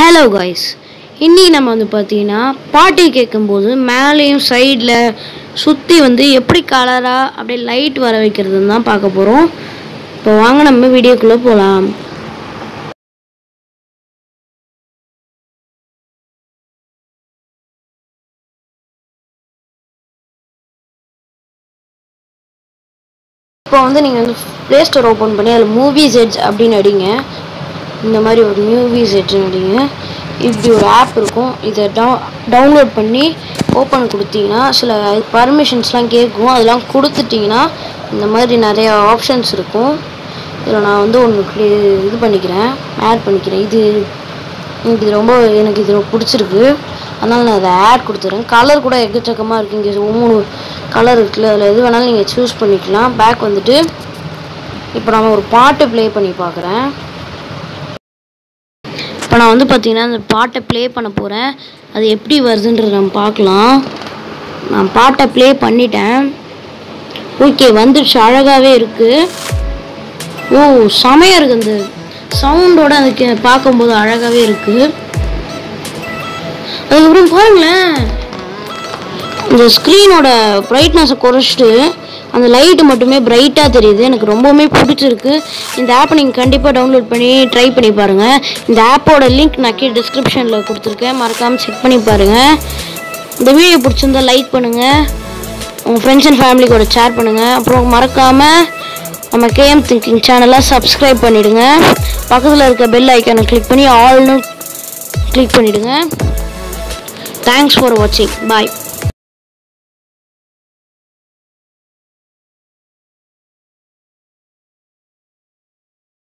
hello guys இன்னைக்கு நம்ம வந்து பார்த்தீங்கன்னா பாட்டு கேட்கும்போது மேலேயும் சைடில் சுற்றி வந்து எப்படி கலராக அப்படியே லைட் வர வைக்கிறதுன்னு தான் பார்க்க போகிறோம் இப்போ வாங்க நம்ம வீடியோக்குள்ளே போகலாம் இப்போ வந்து நீங்கள் வந்து ப்ளே ஸ்டோர் ஓப்பன் பண்ணி அதில் மூவிஸ் எட்ஜ் அப்படின்னு அடிங்க இந்த மாதிரி ஒரு மூவிஸ் எட்ஜ்னு அடிங்க இப்படி ஒரு ஆப் இருக்கும் இதை டவு டவுன்லோட் பண்ணி ஓப்பன் கொடுத்தீங்கன்னா சில பர்மிஷன்ஸ்லாம் கேட்கும் அதெல்லாம் கொடுத்துட்டிங்கன்னா இந்த மாதிரி நிறைய ஆப்ஷன்ஸ் இருக்கும் இதில் நான் வந்து ஒன்று இது பண்ணிக்கிறேன் ஆட் பண்ணிக்கிறேன் இது எனக்கு இது ரொம்ப எனக்கு இது ரொம்ப பிடிச்சிருக்கு அதனால் நான் அதை ஆட் கொடுத்துறேன் கலர் கூட எக்கச்சக்கமாக இருக்குது இங்கே மூணு கலர் இருக்குல்ல அதில் எது வேணாலும் நீங்கள் சூஸ் பண்ணிக்கலாம் பேக் வந்துட்டு இப்போ நம்ம ஒரு பாட்டு ப்ளே பண்ணி பார்க்குறேன் இப்போ நான் வந்து பார்த்தீங்கன்னா அந்த பாட்டை ப்ளே பண்ண போகிறேன் அது எப்படி வருதுன்றது நம்ம பார்க்கலாம் நான் பாட்டை ப்ளே பண்ணிட்டேன் ஓகே வந்துடுச்சு அழகாகவே இருக்குது ஓ செமையாக இருக்குது அந்த சவுண்டோட அதுக்கு பார்க்கும்போது அழகாகவே இருக்குது அதுக்கப்புறம் பாருங்களேன் இந்த ஸ்க்ரீனோட பிரைட்னஸை குறைச்சிட்டு அந்த லைட்டு மட்டுமே பிரைட்டாக தெரியுது எனக்கு ரொம்பவுமே பிடிச்சிருக்கு இந்த ஆப்பை நீங்கள் கண்டிப்பாக டவுன்லோட் பண்ணி ட்ரை பண்ணி பாருங்கள் இந்த ஆப்போட லிங்க் நான் கீழே டிஸ்கிரிப்ஷனில் கொடுத்துருக்கேன் மறக்காமல் செக் பண்ணி பாருங்கள் இந்த வீடியோ பிடிச்சிருந்தா லைக் பண்ணுங்கள் உங்கள் ஃப்ரெண்ட்ஸ் அண்ட் ஃபேமிலி கூட ஷேர் பண்ணுங்கள் அப்புறம் மறக்காமல் நம்ம கேஎம் திங்கிங் சேனலை சப்ஸ்கிரைப் பண்ணிவிடுங்க பக்கத்தில் இருக்க பெல் ஐக்கானை கிளிக் பண்ணி ஆல்னு கிளிக் பண்ணிவிடுங்க தேங்க்ஸ் ஃபார் வாட்சிங் பாய்